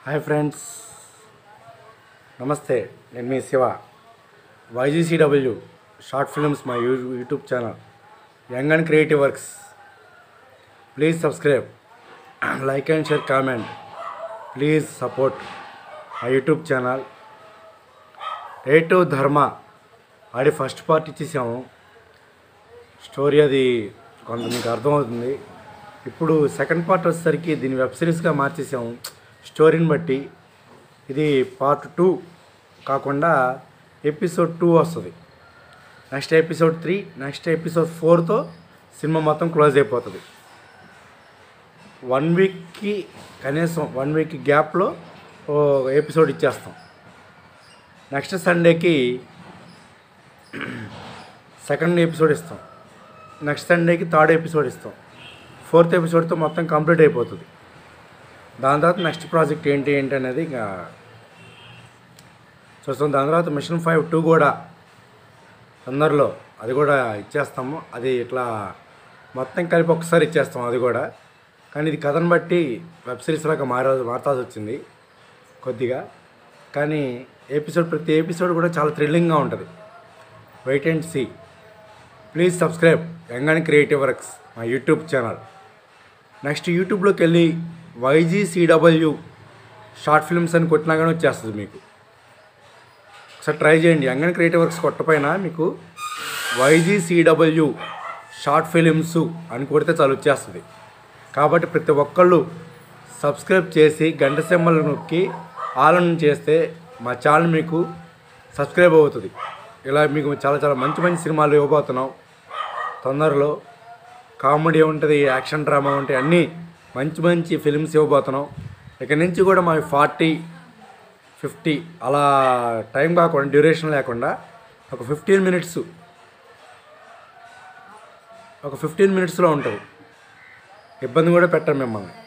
hi friends నమస్తే నేను మీ శివ వైజీసీడబ్ల్యూ షార్ట్ ఫిల్మ్స్ మా యూ YouTube channel young and creative works please subscribe like and share comment please support మా YouTube channel రేటు ధర్మ ఆడి ఫస్ట్ పార్ట్ ఇచ్చేసాము స్టోరీ అది కొంత మీకు అర్థమవుతుంది ఇప్పుడు సెకండ్ పార్ట్ వచ్చేసరికి దీన్ని వెబ్ సిరీస్గా మార్చేసాము స్టోరీని బట్టి ఇది పార్ట్ టూ కాకుండా ఎపిసోడ్ టూ వస్తుంది next episode three next episode ఫోర్తో సినిమా మొత్తం క్లోజ్ అయిపోతుంది వన్ వీక్కి కనీసం వన్ వీక్ గ్యాప్లో ఓ ఎపిసోడ్ ఇచ్చేస్తాం నెక్స్ట్ సండేకి సెకండ్ ఎపిసోడ్ ఇస్తాం నెక్స్ట్ సండేకి థర్డ్ ఎపిసోడ్ ఇస్తాం ఫోర్త్ ఎపిసోడ్తో మొత్తం కంప్లీట్ అయిపోతుంది దాని తర్వాత నెక్స్ట్ ప్రాజెక్ట్ ఏంటి ఏంటి అనేది ఇంకా చూస్తాం దాని తర్వాత మిషన్ ఫైవ్ టూ కూడా తొందరలో అది కూడా ఇచ్చేస్తాము అది ఇట్లా మొత్తం కలిపి ఒకసారి ఇచ్చేస్తాం అది కూడా కానీ ఇది కథను బట్టి వెబ్ సిరీస్ లాగా మార మారుతాల్సి వచ్చింది కొద్దిగా కానీ ఎపిసోడ్ ప్రతి ఎపిసోడ్ కూడా చాలా థ్రిల్లింగ్గా ఉంటుంది wait and see please subscribe young and creative works మా యూట్యూబ్ ఛానల్ నెక్స్ట్ యూట్యూబ్లోకి వెళ్ళి వైజీసీడబ్ల్యూ షార్ట్ ఫిల్మ్స్ అని కొట్టినా కానీ వచ్చేస్తుంది మీకు ఒకసారి ట్రై చేయండి యంగ్ అండ్ క్రియేటివ్ వర్క్స్ కొట్టపోయినా మీకు వైజీసీడబ్ల్యూ షార్ట్ ఫిలిమ్స్ అని కొడితే చాలు వచ్చేస్తుంది కాబట్టి ప్రతి ఒక్కళ్ళు సబ్స్క్రైబ్ చేసి గంట సింబల్ నొక్కి ఆలన్ చేస్తే మా ఛానల్ మీకు సబ్స్క్రైబ్ అవుతుంది ఇలా మీకు చాలా చాలా మంచి మంచి సినిమాలు ఇవ్వబోతున్నాం తొందరలో కామెడీ ఉంటుంది యాక్షన్ డ్రామా ఉంటాయి అన్నీ మంచి మంచి ఫిల్మ్స్ ఇవ్వబోతున్నాం ఇక నుంచి కూడా మా ఫార్టీ ఫిఫ్టీ అలా టైం కాకుండా డ్యూరేషన్ లేకుండా ఒక ఫిఫ్టీన్ మినిట్స్ ఒక ఫిఫ్టీన్ మినిట్స్లో ఉంటుంది ఇబ్బంది కూడా పెట్టం మిమ్మల్ని